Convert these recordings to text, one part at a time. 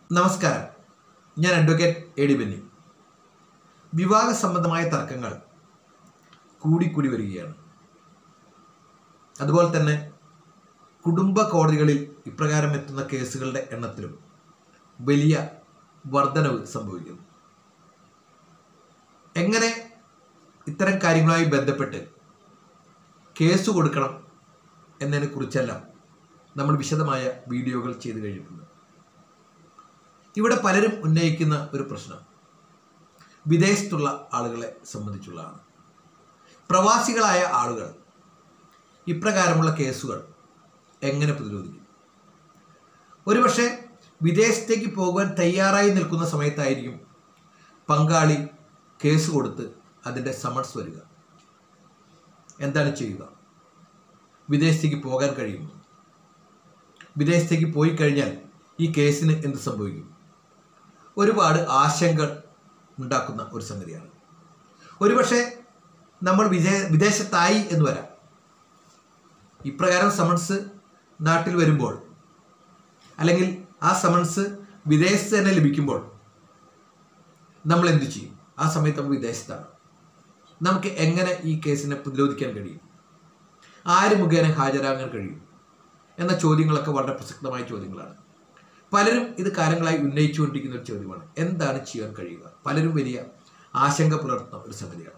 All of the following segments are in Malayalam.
നമസ്കാരം ഞാൻ അഡ്വക്കേറ്റ് എ ഡി ബെന്നി വിവാഹ സംബന്ധമായ തർക്കങ്ങൾ കൂടിക്കൂടി വരികയാണ് അതുപോലെ തന്നെ കുടുംബ കോടതികളിൽ ഇപ്രകാരം എത്തുന്ന കേസുകളുടെ എണ്ണത്തിലും വലിയ വർധനവ് സംഭവിക്കുന്നു എങ്ങനെ ഇത്തരം കാര്യങ്ങളുമായി ബന്ധപ്പെട്ട് കേസ് കൊടുക്കണം എന്നതിനെക്കുറിച്ചെല്ലാം നമ്മൾ വിശദമായ വീഡിയോകൾ ചെയ്തു കഴിഞ്ഞിട്ടുണ്ട് ഇവിടെ പലരും ഉന്നയിക്കുന്ന ഒരു പ്രശ്നം വിദേശത്തുള്ള ആളുകളെ സംബന്ധിച്ചുള്ളതാണ് പ്രവാസികളായ ആളുകൾ ഇപ്രകാരമുള്ള കേസുകൾ എങ്ങനെ പ്രതിരോധിക്കും ഒരുപക്ഷെ വിദേശത്തേക്ക് പോകുവാൻ തയ്യാറായി നിൽക്കുന്ന സമയത്തായിരിക്കും പങ്കാളി കേസ് കൊടുത്ത് അതിൻ്റെ സമൺസ് വരിക എന്താണ് ചെയ്യുക വിദേശത്തേക്ക് പോകാൻ കഴിയുമോ വിദേശത്തേക്ക് പോയി കഴിഞ്ഞാൽ ഈ കേസിന് എന്ത് സംഭവിക്കും ഒരുപാട് ആശങ്കകൾ ഉണ്ടാക്കുന്ന ഒരു സംഗതിയാണ് ഒരുപക്ഷെ നമ്മൾ വിജയ വിദേശത്തായി എന്ന് വരാം ഇപ്രകാരം സമൺസ് നാട്ടിൽ വരുമ്പോൾ അല്ലെങ്കിൽ ആ സമൺസ് വിദേശത്ത് തന്നെ ലഭിക്കുമ്പോൾ നമ്മൾ എന്തു ചെയ്യും ആ സമയത്ത് നമ്മൾ വിദേശത്താണ് നമുക്ക് എങ്ങനെ ഈ കേസിനെ പ്രതിരോധിക്കാൻ കഴിയും ആര് മുഖേന ഹാജരാകാൻ കഴിയും എന്ന ചോദ്യങ്ങളൊക്കെ വളരെ പ്രസക്തമായ ചോദ്യങ്ങളാണ് പലരും ഇത് കാലങ്ങളായി ഉന്നയിച്ചുകൊണ്ടിരിക്കുന്ന ഒരു ചോദ്യമാണ് എന്താണ് ചെയ്യാൻ കഴിയുക പലരും വലിയ ആശങ്ക പുലർത്തുന്ന ഒരു സംഗതിയാണ്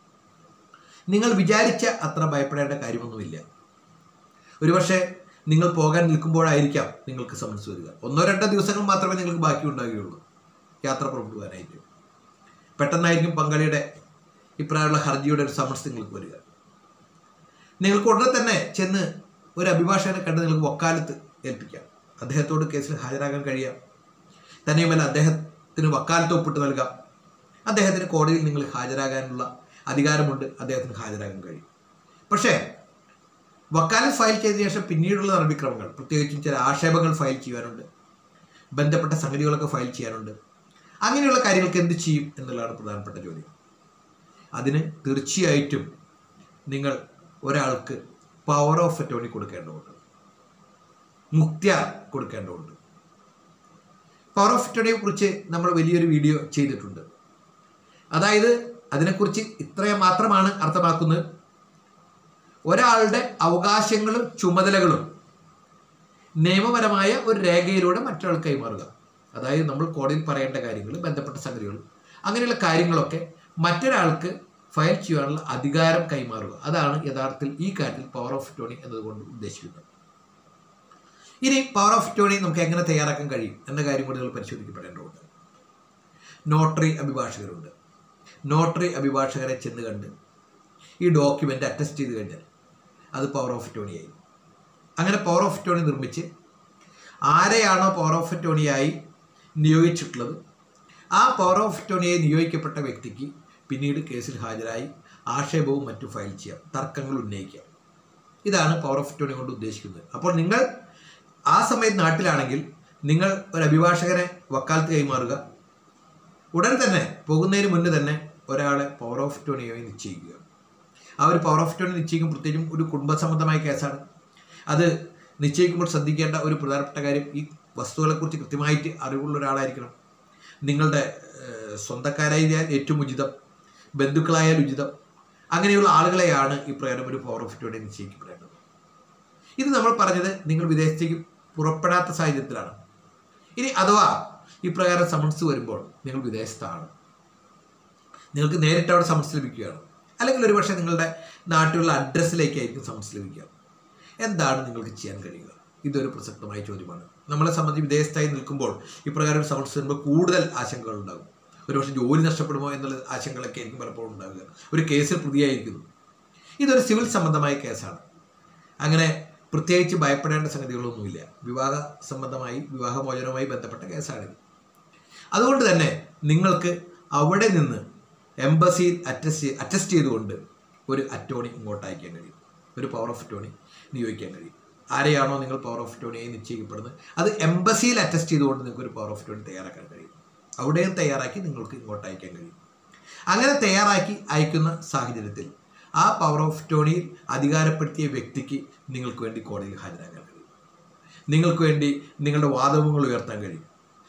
നിങ്ങൾ വിചാരിച്ച അത്ര ഭയപ്പെടേണ്ട കാര്യമൊന്നുമില്ല ഒരുപക്ഷെ നിങ്ങൾ പോകാൻ നിൽക്കുമ്പോഴായിരിക്കാം നിങ്ങൾക്ക് സമൻസ് വരിക ഒന്നോ രണ്ടോ ദിവസങ്ങൾ മാത്രമേ നിങ്ങൾക്ക് ബാക്കി ഉണ്ടാകുകയുള്ളൂ യാത്ര പുറപ്പെടുവാനായിട്ട് പെട്ടെന്നായിരിക്കും പങ്കാളിയുടെ ഇപ്രായമുള്ള ഹർജിയുടെ ഒരു സമൻസ് നിങ്ങൾക്ക് വരിക നിങ്ങൾക്ക് ഉടനെ തന്നെ ചെന്ന് ഒരു അഭിഭാഷകനെ കണ്ട് നിങ്ങൾക്ക് വക്കാലത്ത് ഏൽപ്പിക്കാം അദ്ദേഹത്തോട് കേസിൽ ഹാജരാകാൻ കഴിയാം തന്നെയുമല്ല അദ്ദേഹത്തിന് വക്കാലത്ത് ഒപ്പിട്ട് നൽകാം അദ്ദേഹത്തിന് കോടതിയിൽ നിങ്ങൾ ഹാജരാകാനുള്ള അധികാരമുണ്ട് അദ്ദേഹത്തിന് ഹാജരാകാൻ കഴിയും പക്ഷേ വക്കാലത്ത് ഫയൽ ചെയ്ത ശേഷം പിന്നീടുള്ള നടപടിക്രമങ്ങൾ പ്രത്യേകിച്ചും ചില ആക്ഷേപങ്ങൾ ഫയൽ ചെയ്യാനുണ്ട് ബന്ധപ്പെട്ട സംഗതികളൊക്കെ ഫയൽ ചെയ്യാനുണ്ട് അങ്ങനെയുള്ള കാര്യങ്ങൾക്ക് എന്ത് ചെയ്യും എന്നുള്ളതാണ് പ്രധാനപ്പെട്ട ചോദ്യം അതിന് തീർച്ചയായിട്ടും നിങ്ങൾ ഒരാൾക്ക് പവർ ഓഫ് അറ്റോണി കൊടുക്കേണ്ടതുണ്ട് മുക്തിയ കൊടുക്കേണ്ടതുണ്ട് പവർ ഓഫ് അറ്റോണിയെ കുറിച്ച് നമ്മൾ വലിയൊരു വീഡിയോ ചെയ്തിട്ടുണ്ട് അതായത് അതിനെക്കുറിച്ച് ഇത്രയും മാത്രമാണ് അർത്ഥമാക്കുന്നത് ഒരാളുടെ അവകാശങ്ങളും ചുമതലകളും നിയമപരമായ ഒരു രേഖയിലൂടെ മറ്റൊരാൾക്ക് കൈമാറുക അതായത് നമ്മൾ കോടതിയിൽ പറയേണ്ട കാര്യങ്ങൾ ബന്ധപ്പെട്ട സംഗതികൾ അങ്ങനെയുള്ള കാര്യങ്ങളൊക്കെ മറ്റൊരാൾക്ക് ഫയൽ ചെയ്യാനുള്ള അധികാരം കൈമാറുക അതാണ് യഥാർത്ഥത്തിൽ ഈ കാര്യത്തിൽ പവർ ഓഫ് ടോണി എന്നതുകൊണ്ട് ഉദ്ദേശിക്കുന്നത് ഇനി പവർ ഓഫ് ടോണി നമുക്ക് എങ്ങനെ തയ്യാറാക്കാൻ കഴിയും എന്ന കാര്യം കൂടി നിങ്ങൾ പരിശോധിക്കപ്പെടേണ്ടതുണ്ട് നോട്ടറി അഭിഭാഷകരുണ്ട് നോട്ടറി അഭിഭാഷകരെ ചെന്ന് കണ്ട് ഈ ഡോക്യുമെൻ്റ് അറ്റസ്റ്റ് ചെയ്ത് കഴിഞ്ഞാൽ അത് പവർ ഓഫ് ടോണിയായി അങ്ങനെ പവർ ഓഫ് ടോണി നിർമ്മിച്ച് ആരെയാണോ പവർ ഓഫ് ടോണിയായി നിയോഗിച്ചിട്ടുള്ളത് ആ പവർ ഓഫ് ടോണിയായി നിയോഗിക്കപ്പെട്ട വ്യക്തിക്ക് പിന്നീട് കേസിൽ ഹാജരായി ആക്ഷേപവും മറ്റും ഫയൽ ചെയ്യാം തർക്കങ്ങൾ ഉന്നയിക്കാം ഇതാണ് പവർ ഓഫ് ടോണി കൊണ്ട് ഉദ്ദേശിക്കുന്നത് അപ്പോൾ നിങ്ങൾ ആ സമയത്ത് നാട്ടിലാണെങ്കിൽ നിങ്ങൾ ഒരു അഭിഭാഷകനെ വക്കാലത്ത് കൈമാറുക ഉടൻ തന്നെ പോകുന്നതിന് മുന്നേ തന്നെ ഒരാളെ പവർ ഓഫ് ടോണിയായി നിശ്ചയിക്കുക ആ ഒരു പവർ ഓഫ് ടോണി നിശ്ചയിക്കും പ്രത്യേകിച്ചും ഒരു കുടുംബ സംബന്ധമായ കേസാണ് അത് നിശ്ചയിക്കുമ്പോൾ ശ്രദ്ധിക്കേണ്ട ഒരു പ്രധാനപ്പെട്ട കാര്യം ഈ വസ്തുക്കളെക്കുറിച്ച് കൃത്യമായിട്ട് അറിവുള്ള ഒരാളായിരിക്കണം നിങ്ങളുടെ ഏഹ്, സ്വന്തക്കാരായാൽ ഏറ്റവും ഉചിതം ബന്ധുക്കളായാൽ ഉചിതം അങ്ങനെയുള്ള ആളുകളെയാണ് ഇപ്രകാരം ഒരു പവർ ഓഫ് ടോണി നിശ്ചയിക്കപ്പെടേണ്ടത് ഇത് നമ്മൾ പറഞ്ഞത് നിങ്ങൾ വിദേശത്തേക്ക് പുറപ്പെടാത്ത സാഹചര്യത്തിലാണ് ഇനി അഥവാ ഇപ്രകാരം സമൻസ് വരുമ്പോൾ നിങ്ങൾ വിദേശത്താണ് നിങ്ങൾക്ക് നേരിട്ട് അവിടെ സമൻസ് ലഭിക്കുകയാണ് അല്ലെങ്കിൽ ഒരുപക്ഷെ നിങ്ങളുടെ നാട്ടിലുള്ള അഡ്രസ്സിലേക്കായിരിക്കും സമൻസ് ലഭിക്കുക എന്താണ് നിങ്ങൾക്ക് ചെയ്യാൻ കഴിയുക ഇതൊരു പ്രസക്തമായ ചോദ്യമാണ് നമ്മളെ സംബന്ധിച്ച് വിദേശത്തായി നിൽക്കുമ്പോൾ ഇപ്രകാരം ഒരു സമൻസ് വരുമ്പോൾ കൂടുതൽ ആശങ്കകൾ ഉണ്ടാകും ഒരുപക്ഷെ ജോലി നഷ്ടപ്പെടുമോ എന്നുള്ള ആശങ്കകളൊക്കെ ആയിരിക്കും പലപ്പോഴും ഉണ്ടാകുക ഒരു കേസിൽ പ്രതിയായിരിക്കുന്നു ഇതൊരു സിവിൽ സംബന്ധമായ കേസാണ് അങ്ങനെ പ്രത്യേകിച്ച് ഭയപ്പെടേണ്ട സംഗതികളൊന്നുമില്ല വിവാഹ സംബന്ധമായി വിവാഹമോചനവുമായി ബന്ധപ്പെട്ട കേസാണിത് അതുകൊണ്ട് തന്നെ നിങ്ങൾക്ക് അവിടെ നിന്ന് എംബസിയിൽ അറ്റസ്റ്റ് അറ്റസ്റ്റ് ചെയ്തുകൊണ്ട് ഒരു അറ്റോണി ഇങ്ങോട്ട് അയക്കാൻ കഴിയും ഒരു പവർ ഓഫ് അറ്റോണി നിയോഗിക്കാൻ കഴിയും ആരെയാണോ നിങ്ങൾ പവർ ഓഫ് അറ്റോണിയായി നിശ്ചയിക്കപ്പെടുന്നത് അത് എംബസിയിൽ അറ്റസ്റ്റ് ചെയ്തുകൊണ്ട് നിങ്ങൾക്ക് ഒരു പവർ ഓഫ് അറ്റോണി തയ്യാറാക്കാൻ കഴിയും അവിടെയും തയ്യാറാക്കി നിങ്ങൾക്ക് ഇങ്ങോട്ട് അയക്കാൻ കഴിയും അങ്ങനെ തയ്യാറാക്കി അയക്കുന്ന സാഹചര്യത്തിൽ ആ പവർ ഓഫ് ടോണിയിൽ അധികാരപ്പെടുത്തിയ വ്യക്തിക്ക് നിങ്ങൾക്ക് വേണ്ടി കോടതിയിൽ ഹാജരാക്കാൻ കഴിയും നിങ്ങൾക്ക് വേണ്ടി നിങ്ങളുടെ വാദങ്ങൾ ഉയർത്താൻ കഴിയും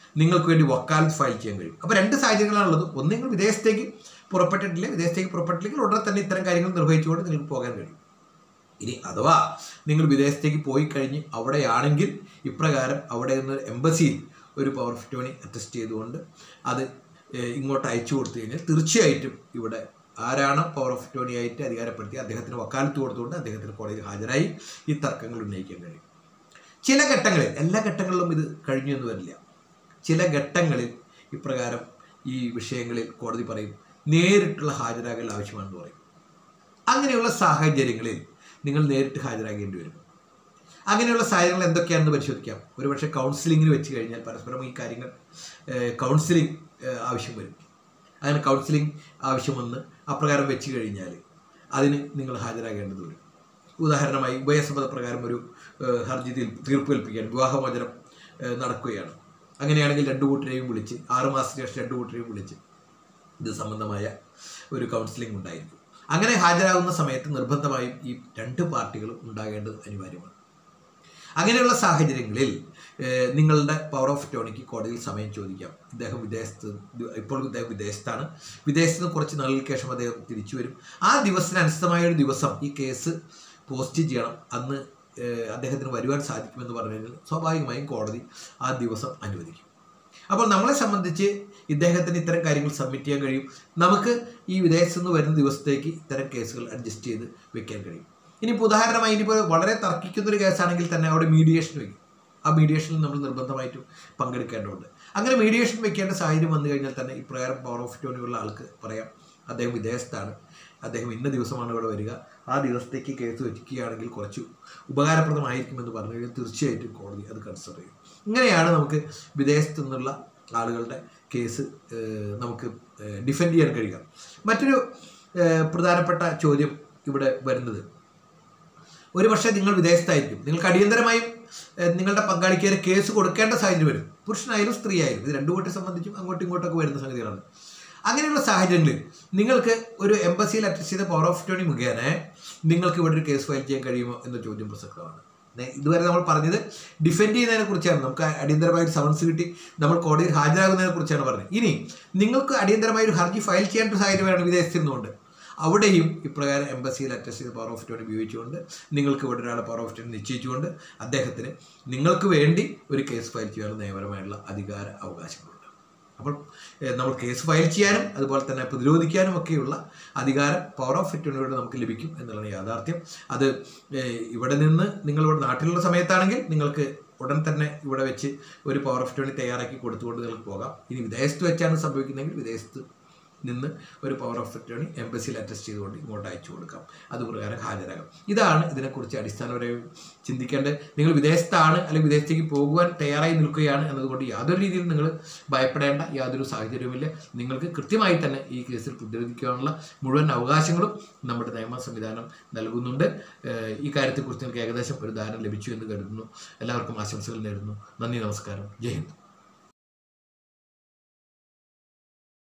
നിങ്ങൾക്ക് വേണ്ടി വക്കാലത്ത് ഫയൽ ചെയ്യാൻ കഴിയും അപ്പോൾ രണ്ട് സാഹചര്യങ്ങളാണുള്ളത് ഒന്ന് നിങ്ങൾ വിദേശത്തേക്ക് പുറപ്പെട്ടിട്ടില്ല വിദേശത്തേക്ക് പുറപ്പെട്ടില്ലെങ്കിൽ ഉടനെ തന്നെ ഇത്തരം കാര്യങ്ങൾ നിർവഹിച്ചുകൊണ്ട് നിങ്ങൾക്ക് പോകാൻ കഴിയും ഇനി അഥവാ നിങ്ങൾ വിദേശത്തേക്ക് പോയി കഴിഞ്ഞ് അവിടെയാണെങ്കിൽ ഇപ്രകാരം അവിടെ നിന്ന് എംബസിയിൽ ഒരു പവർ ഓഫ് ടോണി അറ്റസ്റ്റ് ചെയ്തുകൊണ്ട് അത് ഏഹ്, ഇങ്ങോട്ട് അയച്ചു കൊടുത്തു കഴിഞ്ഞാൽ തീർച്ചയായിട്ടും ഇവിടെ ആരാണ് പവർ ഓഫ് ടോണി ആയിട്ട് അധികാരപ്പെടുത്തി അദ്ദേഹത്തിന് വക്കാലത്ത് കൊടുത്തുകൊണ്ട് അദ്ദേഹത്തിന് കോടതിയിൽ ഹാജരായി ഈ തർക്കങ്ങൾ ഉന്നയിക്കാൻ കഴിയും ചില ഘട്ടങ്ങളിൽ എല്ലാ ഘട്ടങ്ങളിലും ഇത് കഴിഞ്ഞു എന്ന് വരില്ല ചില ഘട്ടങ്ങളിൽ ഇപ്രകാരം ഈ വിഷയങ്ങളിൽ കോടതി പറയും നേരിട്ടുള്ള ഹാജരാകൽ ആവശ്യമാണെന്ന് പറയും അങ്ങനെയുള്ള സാഹചര്യങ്ങളിൽ നിങ്ങൾ നേരിട്ട് ഹാജരാകേണ്ടി വരും അങ്ങനെയുള്ള സാഹചര്യങ്ങൾ എന്തൊക്കെയാണെന്ന് പരിശോധിക്കാം ഒരുപക്ഷെ കൗൺസിലിങ്ങിന് വെച്ച് കഴിഞ്ഞാൽ പരസ്പരം ഈ കാര്യങ്ങൾ കൗൺസിലിംഗ് ആവശ്യം വരും അങ്ങനെ കൗൺസിലിംഗ് ആവശ്യം വന്ന് അപ്രകാരം വെച്ച് കഴിഞ്ഞാൽ അതിന് നിങ്ങൾ ഹാജരാകേണ്ടത് വരും ഉദാഹരണമായി ഉഭയസമ്മത പ്രകാരം ഒരു ഏഹ്, ഹർജി തീർ- തീർപ്പ് കൽപ്പിക്കാൻ വിവാഹമോചനം ഏഹ്, നടക്കുകയാണ് അങ്ങനെയാണെങ്കിൽ രണ്ടു കൂട്ടരെയും വിളിച്ച് ആറ് മാസത്തിന് ശേഷം രണ്ടു കൂട്ടരെയും വിളിച്ച് ഇത് സംബന്ധമായ ഒരു കൗൺസിലിംഗ് ഉണ്ടായിരിക്കും അങ്ങനെ ഹാജരാകുന്ന സമയത്ത് നിർബന്ധമായും ഈ രണ്ട് പാർട്ടികളും ഉണ്ടാകേണ്ടത് അനിവാര്യമാണ് അങ്ങനെയുള്ള സാഹചര്യങ്ങളിൽ ഏഹ്, നിങ്ങളുടെ പവർ ഓഫ് ടോണിക്ക് കോടതിയിൽ സമയം ചോദിക്കാം ഇദ്ദേഹം വിദേശത്ത് ഇപ്പോൾ ഇദ്ദേഹം വിദേശത്താണ് വിദേശത്ത് നിന്ന് കുറച്ച് നാളുകൾക്ക് ശേഷം അദ്ദേഹം തിരിച്ചു വരും ആ ദിവസത്തിന് അനുസൃതമായ ഒരു ദിവസം ഈ കേസ് പോസ്റ്റ് ചെയ്യണം അന്ന് ഏഹ്, അദ്ദേഹത്തിന് വരുവാൻ സാധിക്കുമെന്ന് പറഞ്ഞു കഴിഞ്ഞാൽ സ്വാഭാവികമായും കോടതി ആ ദിവസം അനുവദിക്കും അപ്പോൾ നമ്മളെ സംബന്ധിച്ച് ഇദ്ദേഹത്തിന് ഇത്തരം കാര്യങ്ങൾ സബ്മിറ്റ് ചെയ്യാൻ കഴിയും നമുക്ക് ഈ വിദേശത്ത് നിന്ന് വരുന്ന ദിവസത്തേക്ക് ഇത്തരം കേസുകൾ അഡ്ജസ്റ്റ് ചെയ്ത് വെക്കാൻ കഴിയും ഇനിയിപ്പോൾ ഉദാഹരണമായി ഇനിയിപ്പോൾ വളരെ തർക്കിക്കുന്ന ഒരു കേസാണെങ്കിൽ തന്നെ അവിടെ മീഡിയേഷൻ വയ്ക്കും ആ മീഡിയേഷനിൽ നമ്മൾ നിർബന്ധമായിട്ടും പങ്കെടുക്കേണ്ടതുണ്ട് അങ്ങനെ മീഡിയേഷൻ വെക്കേണ്ട സാഹചര്യം വന്നു കഴിഞ്ഞാൽ തന്നെ ഇപ്രകാരം പവർ ഓഫ് ടോണിയുള്ള ആൾക്ക് പറയാം അദ്ദേഹം വിദേശത്താണ് അദ്ദേഹം ഇന്ന ദിവസമാണ് ഇവിടെ വരിക ആ ദിവസത്തേക്ക് കേസ് വെക്കുകയാണെങ്കിൽ കുറച്ച് ഉപകാരപ്രദമായിരിക്കുമെന്ന് പറഞ്ഞു കഴിഞ്ഞാൽ തീർച്ചയായിട്ടും കോടതി അത് കൺസിഡർ ചെയ്യും ഇങ്ങനെയാണ് നമുക്ക് വിദേശത്തു നിന്നുള്ള ആളുകളുടെ കേസ് ഏഹ്, നമുക്ക് ഡിഫെൻഡ് ചെയ്യാൻ കഴിയുക മറ്റൊരു ഏഹ്, പ്രധാനപ്പെട്ട ചോദ്യം ഇവിടെ വരുന്നത് ഒരു പക്ഷേ നിങ്ങൾ വിദേശത്തായിരിക്കും നിങ്ങൾക്ക് അടിയന്തരമായും ഏഹ്, നിങ്ങളുടെ പങ്കാളിക്ക് ഒരു കേസ് കൊടുക്കേണ്ട സാഹചര്യം വരും പുരുഷനായാലും സ്ത്രീ ആയാലും ഇത് രണ്ടു കൂട്ടി സംബന്ധിച്ചും അങ്ങോട്ടും ഇങ്ങോട്ടൊക്കെ വരുന്ന സംഗതികളാണ് അങ്ങനെയുള്ള സാഹചര്യങ്ങളിൽ നിങ്ങൾക്ക് ഒരു എംബസിയിൽ അറ്റസ്റ്റ് ചെയ്ത പവർ ഓഫ് ടോണി മുഖേന നിങ്ങൾക്ക് ഇവിടെ ഒരു കേസ് ഫയൽ ചെയ്യാൻ കഴിയുമോ എന്ന ചോദ്യം പ്രസക്തമാണ് നേ- ഇതുവരെ നമ്മൾ പറഞ്ഞത് ഡിഫെൻഡ് ചെയ്യുന്നതിനെ കുറിച്ചാണ് നമുക്ക് അടിയന്തരമായ ഒരു സമൻസ് കിട്ടി നമ്മൾ കോടതിയിൽ ഹാജരാകുന്നതിനെ കുറിച്ചാണ് പറഞ്ഞത് ഇനി നിങ്ങൾക്ക് അടിയന്തരമായ ഒരു ഹർജി ഫയൽ ചെയ്യേണ്ട ഒരു സാഹചര്യമാണ് വിദേശത്തിരുന്നുകൊണ്ട് അവിടെയും ഇപ്രകാരം എംബസിയിൽ അറ്റസ്റ്റ് ചെയ്ത് പവർ ഓഫ് ടോണി ഉപയോഗിച്ചുകൊണ്ട് നിങ്ങൾക്ക് ഇവിടെ ഒരാളെ പവർ ഓഫ് ടോണി നിശ്ചയിച്ചുകൊണ്ട് അദ്ദേഹത്തിന് നിങ്ങൾക്ക് വേണ്ടി ഒരു കേസ് ഫയൽ ചെയ്യാനുള്ള നിയമപരമായിട്ടുള്ള അധികാര അവകാശങ്ങളുണ്ട് അപ്പോൾ ഏഹ്, നമ്മൾ കേസ് ഫയൽ ചെയ്യാനും അതുപോലെ തന്നെ പ്രതിരോധിക്കാനും ഒക്കെയുള്ള അധികാരം പവർ ഓഫ് അറ്റോണിയോട് നമുക്ക് ലഭിക്കും എന്നുള്ളതാണ് യാഥാർത്ഥ്യം അത് ഏഹ്, ഇവിടെ നിന്ന് നിങ്ങൾ ഇവിടെ നാട്ടിലുള്ള സമയത്താണെങ്കിൽ നിങ്ങൾക്ക് ഉടൻ തന്നെ ഇവിടെ വെച്ച് ഒരു പവർ ഓഫ് അറ്റോണി തയ്യാറാക്കി കൊടുത്തുകൊണ്ട് നിങ്ങൾക്ക് പോകാം ഇനി വിദേശത്ത് വെച്ചാണ് സംഭവിക്കുന്നതെങ്കിൽ വിദേശത്ത് നിന്ന് ഒരു പവർ ഓഫ് അറ്റോണി എംബസിയിൽ അറ്റസ്റ്റ് ചെയ്തുകൊണ്ട് ഇങ്ങോട്ട് അയച്ചു കൊടുക്കാം അത് പ്രകാരം ഹാജരാകാം ഇതാണ് ഇതിനെക്കുറിച്ച് അടിസ്ഥാനപരമായി ചിന്തിക്കേണ്ടത് നിങ്ങൾ വിദേശത്താണ് അല്ലെങ്കിൽ വിദേശത്തേക്ക് പോകുവാൻ തയ്യാറായി നിൽക്കുകയാണ് എന്നതുകൊണ്ട് യാതൊരു രീതിയിലും നിങ്ങൾ ഭയപ്പെടേണ്ട യാതൊരു സാഹചര്യവുമില്ല നിങ്ങൾക്ക് കൃത്യമായി തന്നെ ഈ കേസിൽ പ്രതിരോധിക്കാനുള്ള മുഴുവൻ അവകാശങ്ങളും നമ്മുടെ നിയമ സംവിധാനം നൽകുന്നുണ്ട് ഏഹ് ഈ കാര്യത്തെക്കുറിച്ച് നിങ്ങൾക്ക് ഏകദേശം ഒരു ധാരണ ലഭിച്ചു എന്ന് കരുതുന്നു എല്ലാവർക്കും ആശംസകൾ നേരുന്നു നന്ദി നമസ്കാരം ജയ് ഹിന്ദ്